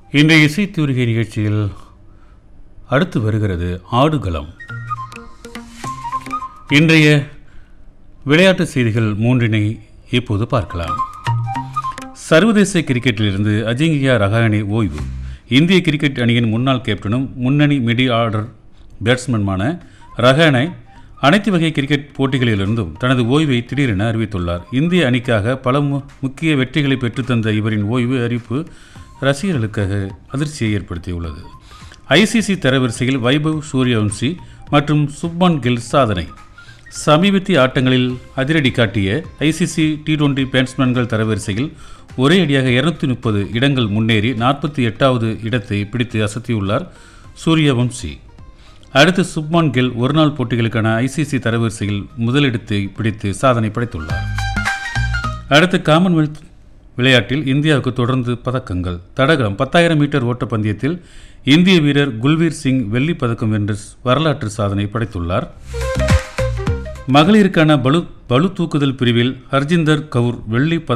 இன்றைய இசைத்தூரிகை நிகழ்ச்சியில் அடுத்து வருகிறது ஆடுகளம் இன்றைய விளையாட்டு செய்திகள் மூன்றினை இப்போது பார்க்கலாம் சர்வதேச கிரிக்கெட்டிலிருந்து அஜிங்கியா ரஹானே ஓய்வு இந்திய கிரிக்கெட் அணியின் முன்னாள் கேப்டனும் முன்னணி மிடி ஆர்டர் பேட்ஸ்மேனுமான ரஹானே அனைத்து வகை கிரிக்கெட் போட்டிகளிலிருந்தும் தனது ஓய்வை திடீரென அறிவித்துள்ளார் இந்திய அணிக்காக பல மு- முக்கிய வெற்றிகளை பெற்றுத்தந்த இவரின் ஓய்வு அறிவிப்பு ரசிகர்களுக்காக அதிர்ச்சியை ஏற்படுத்தியுள்ளது ஐசிசி தரவரிசையில் வைபவ் சூரியவம்சி மற்றும் சுப்மன் கில் சாதனை சமீபத்திய ஆட்டங்களில் அதிரடி காட்டிய ஐசிசி டி டுவெண்டி பேட்ஸ்மேன்கள் தரவரிசையில் ஒரே அடியாக இருநூத்தி முப்பது இடங்கள் முன்னேறி நாற்பத்தி எட்டாவது இடத்தை பிடித்து அசத்தியுள்ளார் சூரியவம்சி அடுத்து சுப்மான் கில் ஒருநாள் போட்டிகளுக்கான ஐசிசி தரவரிசையில் முதலிடத்தை பிடித்து சாதனை படைத்துள்ளார் அடுத்து காமன்வெல்த் விளையாட்டில் இந்தியாவுக்கு தொடர்ந்து பதக்கங்கள் தடகளம் பத்தாயிரம் மீட்டர் ஓட்டப்பந்தயத்தில் இந்திய வீரர் குல்வீர் சிங் வெள்ளிப் பதக்கம் வென்று வரலாற்று சாதனை படைத்துள்ளார் மகளிருக்கான பளு பளு தூக்குதல் பிரிவில் ஹர்ஜிந்தர் கவுர் வெள்ளி பதக்கம்